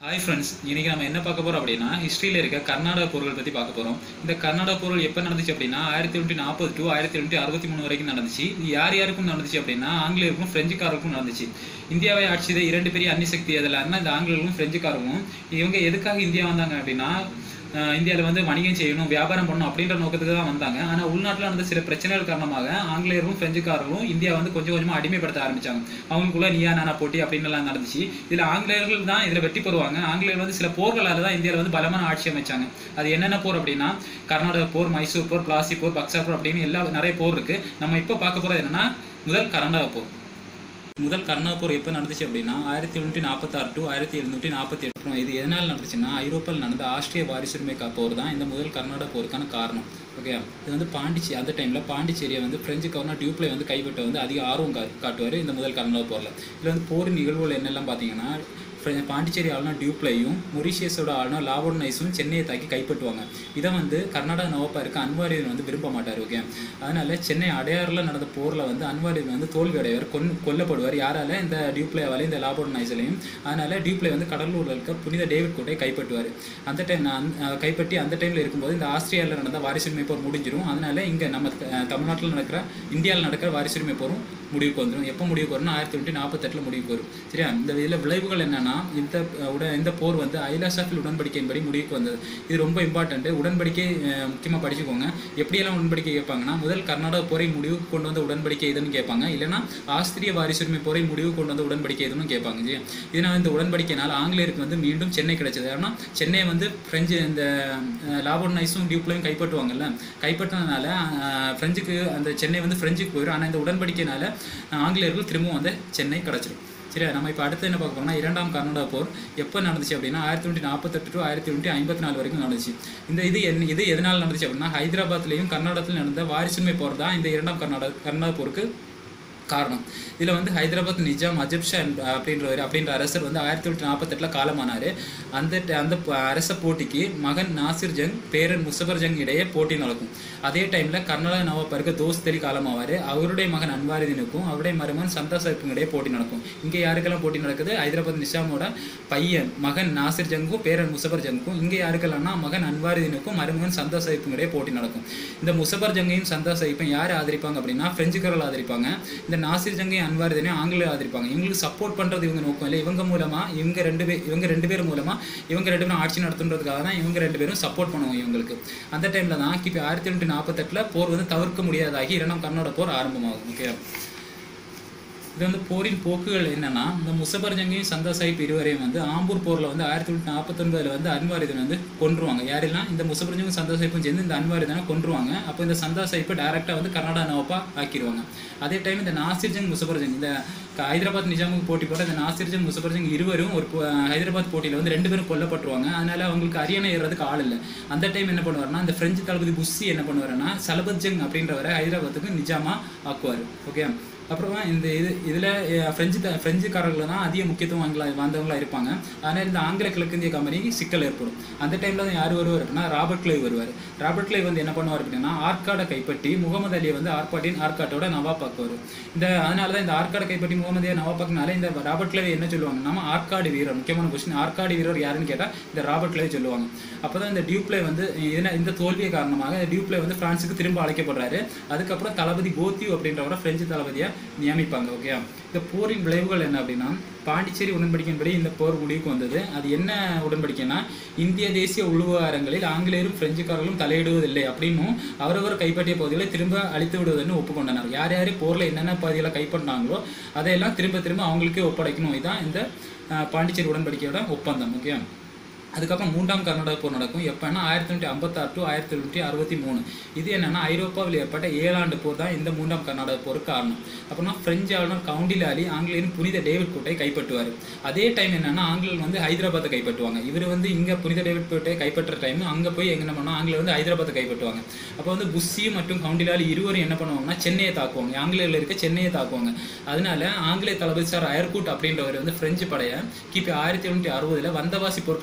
hi friends இன்னைக்கு நம்ம என்ன பார்க்க போறோம் அப்படின்னா ஹிஸ்ட்ரியில் இருக்க கர்நாடக போர்கள் பற்றி பார்க்க போறோம் இந்த கர்நாடக போர்கள் எப்போ நடந்துச்சு அப்படின்னா ஆயிரத்தி எழுநூற்றி நாற்பது டு ஆயிரத்தி எழுநூற்றி அறுபத்தி மூணு வரைக்கும் நடந்துச்சு இது யார் யாருக்கும் நடந்துச்சு அப்படின்னா ஆங்கிலேயருக்கும் பிரெஞ்சுக்காரருக்கும் நடந்துச்சு இந்தியாவை ஆட்சி செய்த இரண்டு பெரிய அன்னி சக்தி அதில் இந்த ஆங்கிலேயர்களும் பிரெஞ்சுக்காரரும் இவங்க எதுக்காக இந்தியா வந்தாங்க அப்படின்னா இந்தியாவில் வந்து வணிகம் செய்யணும் வியாபாரம் பண்ணணும் அப்படின்ற நோக்கத்துக்கு தான் வந்தாங்க ஆனால் உள்நாட்டில் நடந்த சில பிரச்சனைகள் காரணமாக ஆங்கிலேயரும் பிரெஞ்சுக்காரரும் இந்தியா வந்து கொஞ்சம் கொஞ்சமாக அடிமைப்படுத்த ஆரம்பிச்சாங்க அவங்களுக்குள்ள நீயா நானா போட்டி அப்படின்னு எல்லாம் நடந்துச்சு இதில் ஆங்கிலேயர்கள் தான் இதில் வெற்றி பெறுவாங்க ஆங்கிலேயர் வந்து சில போர்களால் தான் இந்தியாவில் வந்து பலமான ஆட்சி அமைச்சாங்க அது என்னென்ன போர் அப்படின்னா கர்நாடக போர் மைசூர் போர் பிளாசி போர் பக்சா போர் அப்படின்னு எல்லா நிறைய போர் இருக்கு நம்ம இப்போ பார்க்க போகிறது என்னன்னா முதல் கர்நாடக போர் முதல் கர்நாடக போர் எப்போ நடந்துச்சு அப்படின்னா ஆயிரத்தி எழுநூற்றி நாற்பத்தாறு டு ஆயிரத்தி எழுநூற்றி நாற்பத்தி எட்டு இது எதனால் நடந்துச்சுன்னா ஐரோப்பாவில் நடந்த ஆஸ்திரிய வாரிசுரிமை கா- போர் தான் இந்த முதல் கர்நாடக போருக்கான காரணம் ஓகே இது வந்து பாண்டிச்சே அந்த டைமில் பாண்டிச்சேரியை வந்து பிரெஞ்சு கவர்னர் டியூப்ளை வந்து கைப்பற்ற வந்து அதிக ஆர்வம் கா காட்டுவார் இந்த முதல் கர்நாடக போரில் இதில் வந்து போர் நிகழ்வுகள் என்னெல்லாம் பார்த்தீங்கன்னா பிரெ- பாண்டிச்சேரி ஆளுநர் டியூப்ளையும் மொரிஷியஸோட ஆளுநர் லாவோட் நைஸும் சென்னையை தாக்கி கைப்பற்றுவாங்க இதை வந்து கர்நாடக நவாப்பா இருக்க அன்வாரியன் வந்து விரும்ப மாட்டார் ஓகே அதனால சென்னை அடையாறில் நடந்த போரில் வந்து அன்வாரியன் வந்து தோல்வி அடைவார் கொன் கொல்லப்படுவார் யாரால இந்த டியூப்ளேவாலையும் இந்த லாவோட் நைஸ்லையும் அதனால டியூப்ளே வந்து கடலூரில் இருக்க புனித டேவிட் கோட்டையை கைப்பற்றுவார் அந்த டைம் கைப்பற்றி அந்த டைமில் இருக்கும்போது இந்த ஆஸ்திரேலியாவில் நடந்த வாரிசுரிமை போர் முடிஞ்சிரும் அதனால இங்கே நம்ம அஹ், தமிழ்நாட்டில் நடக்கிற இந்தியாவில் நடக்கிற வாரிசுரிமை போரும் முடிவுக்கு வந்துடும் எப்போ முடிவுக்கு வரும்னா ஆயிரத்தி தொண்ணூற்றி நாற்பத்தெட்டில் முடிவுக்கு வரும் சரியா இந்த இதில் விளைவுகள் என்னன்னா இந்த அஹ், உட இந்த போர் வந்து ஐலாசாஃபில் உடன்படிக்கையின்படி முடிவுக்கு வந்தது இது ரொம்ப இம்பார்ட்டன்ட் உடன்படிக்கை முக்கியமாக படிச்சுக்கோங்க எப்படியெல்லாம் உடன்படிக்கை கேட்பாங்கன்னா முதல் கர்நாடக போரை முடிவுக்கு கொண்டு வந்த உடன்படிக்கை எதுன்னு கேட்பாங்க இல்லைன்னா ஆஸ்திரிய வாரிசுரிமை போரை முடிவு கொண்டு வந்த உடன்படிக்கை எதுன்னு கேட்பாங்க சரியா இதனால் இந்த உடன்படிக்கையினால் ஆங்கிலேயருக்கு வந்து மீண்டும் சென்னை கிடைச்சது ஏன்னா சென்னையை வந்து பிரெஞ்சு இந்த லாபோன் நைஸும் டியூப்லையும் கைப்பற்றுவாங்கல்ல கைப்பற்றினதுனால அஹ், பிரெஞ்சுக்கு அந்த சென்னை வந்து பிரெஞ்சுக்கு போயிடும் ஆனால் இந்த உடன்படிக்கையினால அஹ், ஆங்கிலேயர்கள் திரும்பவும் வந்து சென்னை கிடச்சிடும் சரியா நம்ம இப்போ அடுத்து என்ன பார்க்க போறோம்னா இரண்டாம் கர்நாடக போர் எப்போ நடந்துச்சு அப்படின்னா ஆயிரத்தி தொண்ணூற்றி நாற்பத்தெட்டு டு ஆயிரத்தி தொண்ணூற்றி ஐம்பத்தி நாலு வரைக்கும் நடந்துச்சு இந்த இது என்ன இது எதனால் நடந்துச்சு அப்படின்னா ஹைதராபாத்லேயும் கர்நாடகத்திலும் நடந்த வாரிசுரிமை போர் தான் இந்த இரண்டாம் கர்நாடக கர்நாடக போருக்கு காரணம் இதில் வந்து ஹைதராபாத் நிஜாம் அஜப் ஷா என்ப- அப்படின்றவர் அப்படின்ற அரசர் வந்து ஆயிரத்தி தொள்ளாயிரத்தி நாற்பத்தெட்டில் காலமானார் அந்த ட- அந்த ப- அரச போட்டிக்கு மகன் நாசிர் ஜங் பேரன் முசபர் ஜங் இடையே போட்டி நடக்கும் அதே டைமில் கர்நாடக நவாப்பருக்கு தோஸ்த் அலி காலமாவார் அவருடைய மகன் அன்வாரிதீனுக்கும் அவருடைய மருமகன் சந்தா சாஹிப்புக்கும் இடையே போட்டி நடக்கும் இங்கே யாருக்கெல்லாம் போட்டி நடக்குது ஹைதராபாத் நிஷாமோட பையன் மகன் நாசிர் ஜங்கும் பேரன் முசபர் ஜங்கும் இங்கே யாருக்கெல்லாம்னா மகன் அன்வாரிதீனுக்கும் மருமகன் சந்தா சாஹிப்புக்கும் இடையே போட்டி நடக்கும் இந்த முசபர் ஜங்கையும் சந்தா சாஹிப்பையும் யார் ஆதரிப்பாங்க அப்படின்னா பிரெஞ்சுக்காரர்கள் ஆதரிப்பாங்க இந்த நாசிர் ஜங்கையும் அன்வாரிதனையும் ஆங்கிலேயர் ஆதரிப்பாங்க இவங்களுக்கு சப்போர்ட் பண்றது இவங்க நோக்கம் இல்லை இவங்க மூலமா இவங்க ரெண்டு பேர் இவங்க ரெண்டு பேர் மூலமா இவங்க ரெண்டு பேரும் ஆட்சி நடத்துன்றதுக்காக தான் இவங்க ரெண்டு பேரும் சப்போர்ட் பண்ணுவாங்க இவங்களுக்கு அந்த டைம்ல தான் கிபி ஆயிரத்தி எழுநூற்றி நாற்பத்தெட்டுல போர் வந்து தவிர்க்க முடியாதாகி இரண்டாம் கர்நாடக போர் ஆரம்பமாகும் ஓகே இது வந்து போரின் போக்குகள் என்னன்னா இந்த முசபர் ஜங்கையும் சந்தா சாஹிப் இருவரையும் வந்து ஆம்பூர் போரில் வந்து ஆயிரத்தி தொள்ளாயிரத்தி நாற்பத்தொன்பதுல வந்து அன்வாரிதன் வந்து கொன்றுவாங்க யாரெல்லாம் இந்த முசபர் ஜங்கும் சந்தா சாஹிப்பும் சேர்ந்து இந்த அன்வாரிதனை கொன்றுவாங்க அப்போ இந்த சந்தா சாஹிப்பை டேரெக்டாக வந்து கர்நாடகா நவாப்பா ஆக்கிடுவாங்க அதே டைம் இந்த நாசிர் ஜங் முசபர் ஜங் இந்த க- ஹைதராபாத் நிஜாமுக்கு போட்டி போட்ட இந்த நாசிர் ஜங் முசபர் ஜங் இருவரும் ஒரு போ- ஹைதராபாத் போட்டியில் வந்து ரெண்டு பேரும் கொல்லப்பட்டுருவாங்க அதனால அவங்களுக்கு அரியணை ஏறுறதுக்கு ஆள் இல்லை அந்த டைம் என்ன பண்ணுவாருன்னா இந்த பிரெஞ்சு தளபதி புஸ்ஸி என்ன பண்ணுவாருன்னா சலபத் ஜங் அப்படின்றவரை ஹைதராபாத்துக்கு நிஜாமா ஆக்குவார் ஓகே அப்புறமா இந்த இது இதில் ஃப்ரெஞ்சு த ஃப்ரெஞ்சுக்காரர்கள் தான் அதிக முக்கியத்துவம் வாங்கல வந்தவங்களா இருப்பாங்க ஆனால் இந்த ஆங்கில கிழக்கிந்திய கம்பெனிக்கு சிக்கல் ஏற்படும் அந்த டைமில் தான் யார் வருவார் அப்படின்னா ராபர்ட் கிளைவ் வருவார் ராபர்ட் கிளைவ் வந்து என்ன பண்ணுவார் அப்படின்னா ஆர்காடை கைப்பற்றி முகமது அலியை வந்து ஆர்பாட்டின் ஆர்காட்டோட நவாப்பாக்குவார் இந்த அதனால தான் இந்த ஆர்காடை கைப்பற்றி முகமது அலி நவாப்பாக்குனால இந்த ராபர்ட் கிளைவ் என்ன சொல்லுவாங்கன்னா ஆர்காடு வீரர் முக்கியமான கொஸ்டின் ஆர்காடு வீரர் யாருன்னு கேட்டால் இந்த ராபர்ட் கிளைவ் சொல்லுவாங்க அப்போ தான் இந்த டியூப்ளே வந்து இதன இந்த தோல்வியை காரணமாக இந்த டியூப்ளே வந்து பிரான்ஸுக்கு திரும்ப அழைக்கப்படுறாரு அதுக்கப்புறம் தளபதி கோத்தியூ அப்படின்றவரை பிரெஞ்சு தளபதியை நியமிப்பாங்க ஓகே இந்த போரின் விளைவுகள் என்ன அப்படின்னா பாண்டிச்சேரி உடன்படிக்கையின்படி இந்த போர் முடிவுக்கு வந்தது அது என்ன உடன்படிக்கைன்னா இந்திய தேசிய உள்விவகாரங்களில் ஆங்கிலேயரும் பிரெஞ்சுக்காரர்களும் தலையிடுவதில்லை அப்படின்னும் அவரவர் கைப்பற்றிய பகுதிகளை திரும்ப அழித்து விடுவதுன்னு ஒப்புக்கொண்டனர் யார் யார் போரில் என்னென்ன பகுதிகளை கைப்பற்றினாங்களோ அதையெல்லாம் திரும்ப திரும்ப அவங்களுக்கே ஒப்படைக்கணும் இதுதான் இந்த அஹ், பாண்டிச்சேரி உடன்படிக்கையோட ஒப்பந்தம் ஓகே அதுக்கப்புறம் மூன்றாம் கர்நாடக போர் நடக்கும் எப்போன்னா ஆயிரத்தி தொண்ணூற்றி ஐம்பத்தாறு டு ஆயிரத்தி தொண்ணூற்றி அறுபத்தி மூணு இது என்னன்னா ஐரோப்பாவில் ஏற்பட்ட ஏழாண்டு போர் தான் இந்த மூன்றாம் கர்நாடக போருக்கு காரணம் அப்புறமா பிரெஞ்சு ஆளுநர் கவுண்டிலாலி ஆங்கிலேயரின் புனித டேவிட் கோட்டையை கைப்பற்றுவார் அதே டைம் என்னன்னா ஆங்கிலேயர் வந்து ஹைதராபாத்தை கைப்பற்றுவாங்க இவர் வந்து இங்கே புனித டேவிட் கோட்டையை கைப்பற்ற டைம் அங்கே போய் என்ன பண்ணா ஆங்கிலேயர் வந்து ஹைதராபாத்தை கைப்பற்றுவாங்க அப்போ வந்து புஸ்ஸி மற்றும் கவுண்டிலாலி இருவரும் என்ன பண்ணுவாங்கன்னா சென்னையை தாக்குவாங்க ஆங்கிலேயர்ல இருக்க சென்னையை தாக்குவாங்க அதனால ஆங்கிலேய தளபதி சார் அயர்கூட் அப்படின்றவர் வந்து பிரெஞ்சு படையை கிபி ஆயிரத்தி எழுநூற்றி அறுபதுல வந்தவாசி போர்க்களத்தில்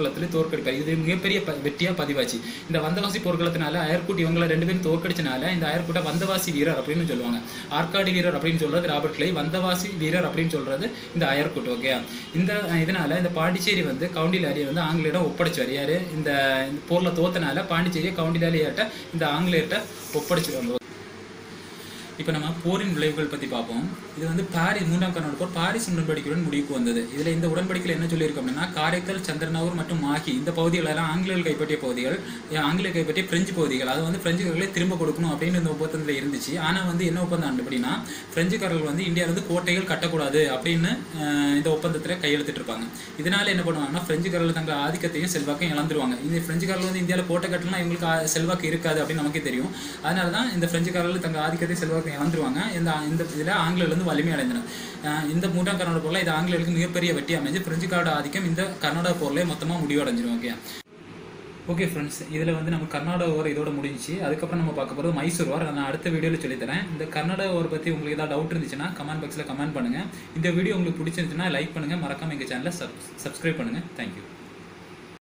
தோற்கடிப்பார் இது மிகப்பெரிய ப- வெற்றியா பதிவாச்சு இந்த வந்தவாசி போர்க்களத்தினால அயர்குட் இவங்களை ரெண்டு பேரும் தோற்கடிச்சனால இந்த அயர்குட்டை வந்தவாசி வீரர் அப்படின்னு சொல்லுவாங்க ஆற்காடு வீரர் அப்படின்னு சொல்றது ராபர்ட் கிளை வந்தவாசி வீரர் அப்படின்னு சொல்றது இந்த அயர்குட் ஓகே இந்த அஹ், இதனால இந்த பாண்டிச்சேரி வந்து கவுண்டிலாரியை வந்து ஆங்கிலேயரிடம் ஒப்படைச்சார் யாரு இந்த இந்த போர்ல தோத்தனால பாண்டிச்சேரியை கவுண்டிலாரியாட்ட இந்த ஆங்கிலேயர்கிட்ட ஒப்படைச்சிருவாங்க இப்போ நம்ம போரின் விளைவுகள் பற்றி பார்ப்போம் இது வந்து பாரிஸ் மூன்றாம் கர்நாடக போர் பாரிஸ் உடன்படிக்கையுடன் முடிவுக்கு வந்தது இதில் இந்த உடன்படிக்கையில் என்ன சொல்லியிருக்கோம் அப்படின்னா காரைக்கால் சந்திரனாவூர் மற்றும் மாஹி இந்த பகுதிகள் எல்லாம் ஆங்கிலேயர்கள் கைப்பற்றிய பகுதிகள் அஹ் ஆங்கிலேயர் கைப்பற்றிய பிரெஞ்சு பகுதிகள் அது வந்து பிரெஞ்சுக்காரர்களே திரும்ப கொடுக்கணும் அப்படின்னு இந்த ஒப்பந்தத்தில் இருந்துச்சு ஆனால் வந்து என்ன ஒப்பந்தம் அப்படின்னா பிரெஞ்சுக்காரர்கள் வந்து இந்தியாவில் வந்து கோட்டைகள் கட்டக்கூடாது அப்படின்னு அஹ், இந்த ஒப்பந்தத்தில் கையெழுத்திட்டு இருப்பாங்க இதனால என்ன பண்ணுவாங்கன்னா பிரெஞ்சுக்காரர்கள் தங்கள் ஆதிக்கத்தையும் செல்வாக்கையும் இழந்துருவாங்க இந்த பிரெஞ்சுக்காரர்கள் வந்து இந்தியாவில் கோட்டை கட்டலாம் இவங்களுக்கு ஆ- செல்வாக்கு இருக்காது அப்படின்னு நமக்கே தெரியும் அதனால தான் இந்த பிரெஞ்சுக்காரர்கள் தங்கள் ஆதிக்கத்தை செல்வாக்கு இழந்துருவாங்க இந்த இந்த இதில் ஆங்கிலேயர்கள் வந்து வலிமை அடைந்தனர் அஹ் இந்த மூன்றாம் கர்நாடக போரில் இது ஆங்கிலேயர்களுக்கு மிகப்பெரிய வெற்றி அமைஞ்சு பிரெஞ்சுக்காரோட ஆதிக்கம் இந்த கர்நாடக போர்லேயே மொத்தமாக முடிவடைஞ்சிரும் ஓகே ஓகே ஃப்ரெண்ட்ஸ் இதில் வந்து நம்ம கர்நாடக ஓர் இதோட முடிஞ்சுச்சு அதுக்கப்புறம் நம்ம பார்க்க போகிறது மைசூர் வார் அதை நான் அடுத்த வீடியோவில் சொல்லித்தரேன் இந்த கர்நாடக ஓர் பற்றி உங்களுக்கு ஏதாவது டவுட் இருந்துச்சுன்னா கமெண்ட் பாக்ஸில் கமெண்ட் பண்ணுங்கள் இந்த வீடியோ உங்களுக்கு பிடிச்சிருந்துச்சுன்னா லைக் பண்ணுங்கள் மறக்காம எங்கள் சேனலை சப் சப்ஸ்கிரைப் பண்ணுங்கள் தேங்க்யூ